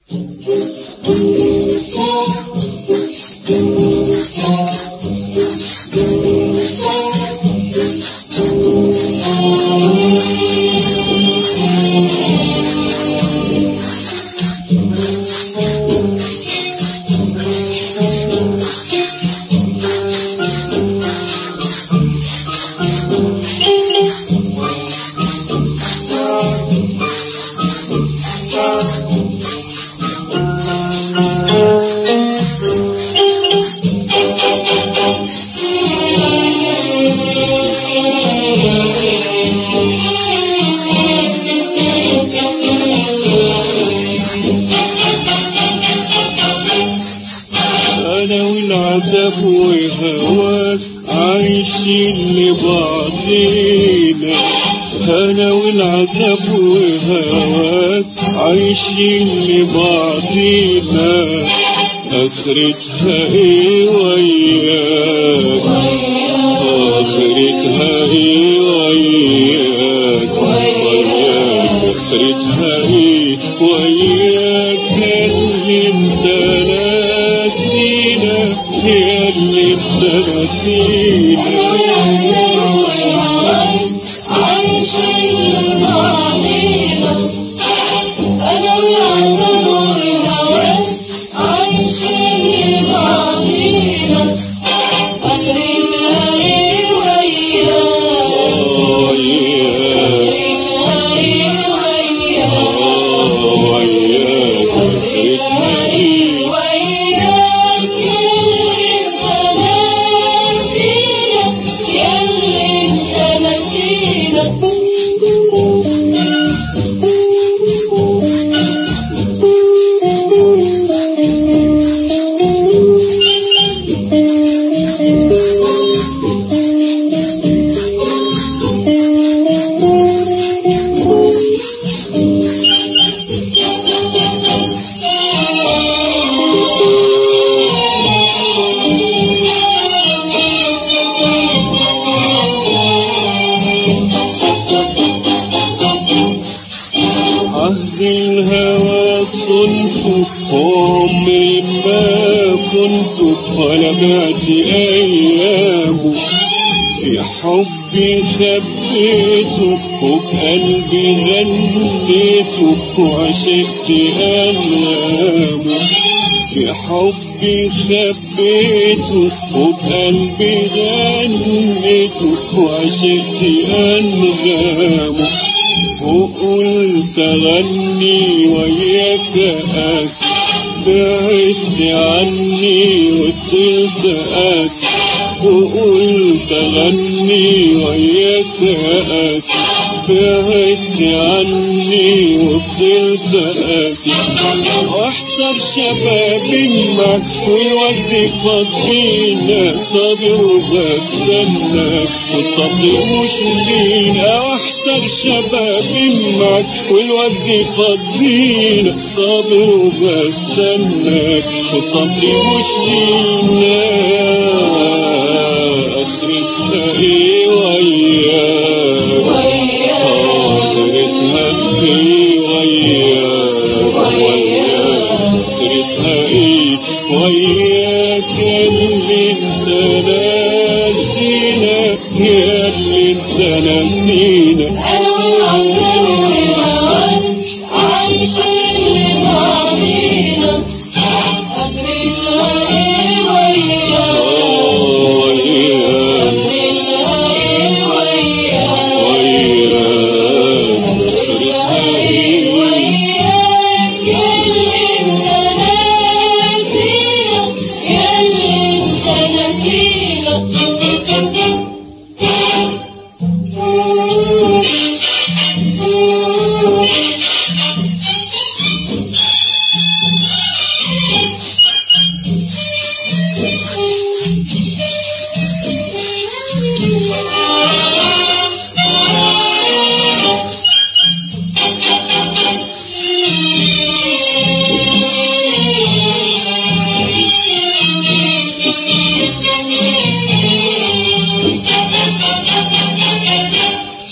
أنا والعذاب وهواك عايشين لبعضينا أنا والعذاب وهواك عايشين لبعضينا آخرتها إيه وياك آخرتها إيه وياك وياك آخرتها إيه وياك اللي انت ناسينا يا اللي انت ناسينا عهد الهوى صنت وعمري ما كنت خلقت أيامه في حبي خبيته وبقلبي غنيته وعشقت أنامه في حبي خبيته وبقلبي غنيته وعشقت أنغامه وقلت غني وياك أسف بعدت عني وفضلت أسف وقلت غني وياك أسف بعدت عني وفضلت أسف واحتر شبابي معك والوقت فضينا صابر وبستنى والصبر مش لينا واحتر شبابي معك والوقت فضينا صابر وبستنى والصبر مش لينا اخرتها ايه وياك اخرتها ايه وياك وياك اخرتها ايه وياك اللي انت ناسينا يا اللي انت ناسينا وياك وياك اخرتها ايه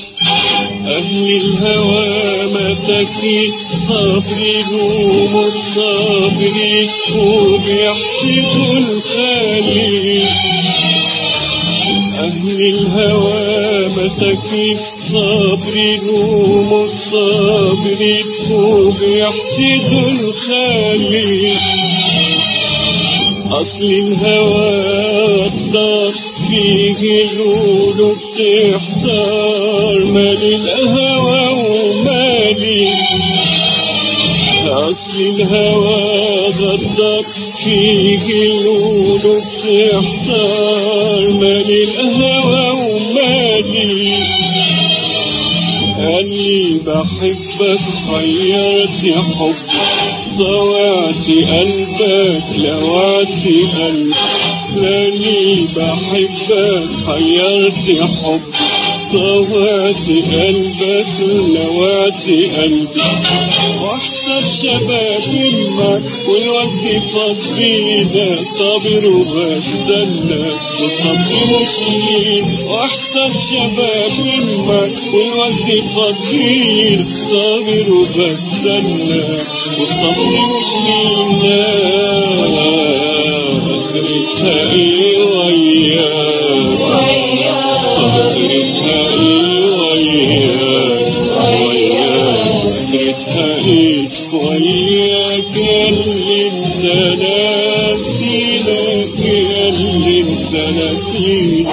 أهل الهوى مساكين صابرين ومصابرين صابرين وبيحسدوا الخالي أهل الهوى مساكين صابرين ومصابرين وبيحسدوا الخالي أصل الهوى الدار فيه القلوب تحتار مال الهوى ومالي أصل الهوى غدر فيه القلوب تحتار مال الهوى ومالي أني بحبك حيرت حب ضوعت قلبك لوعت قلبي لاني بحبك حيرت حب طوعت قلبك لوعت قلبي واحسب شباب معك والوقت فضينا صابر وبستنى والصبر مشيل واحسب شباب معك والوقت فضينا صابر وبستنى والصبر مشيل اخرتها ايه وياك اخرتها ايه وياك وياك اخرتها ايه وياك يا اللي انت ناسينك يا اللي انت ناسينك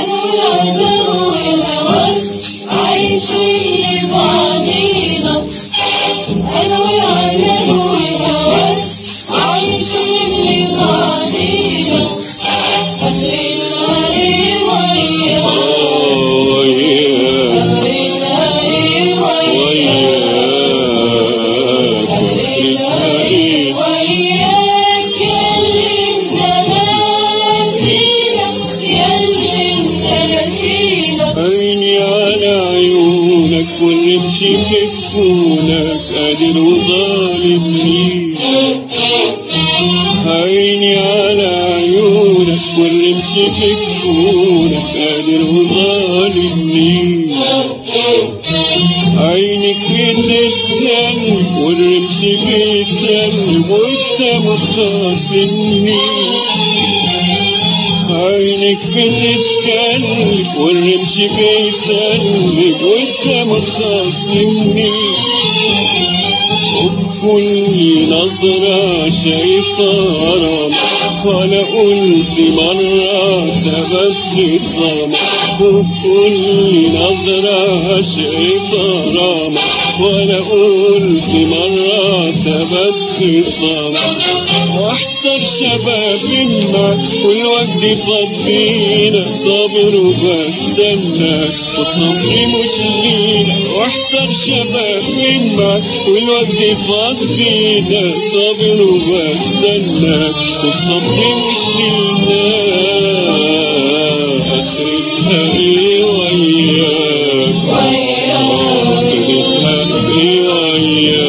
عايشين لبعضينا أنا والعذاب والهوس عايشين لبعضينا أخرنا إيه وياك اه وياك أخرنا إيه وياك وياك واخرتها ايه وياك ياللي انت ناسينا ياللي انت ناسينا عيني على عيونك والرمش في كفونك قادر وظالمني عيني على عيونك والرمش في كفونك قادر وظالمني عينك بتسلم والرمش بيسلم وانت مخاصمني عينك بتتكلم والرمش بيسلم وانت متخاصمني وبكل نظرة شايفة غرام ولا قلت مرة سبب خصام وبكل نظرة شايفة غرام ولا قلت مرة سبب خصام واحسر شباب معك والوقت فضينا صابر وبستنى وصبري مش لينا واحسر شباب معك والوقت فضينا صابر وبستنى وصبري مش لينا اخرتها ايه وياك وياك اخرتها ايه وياك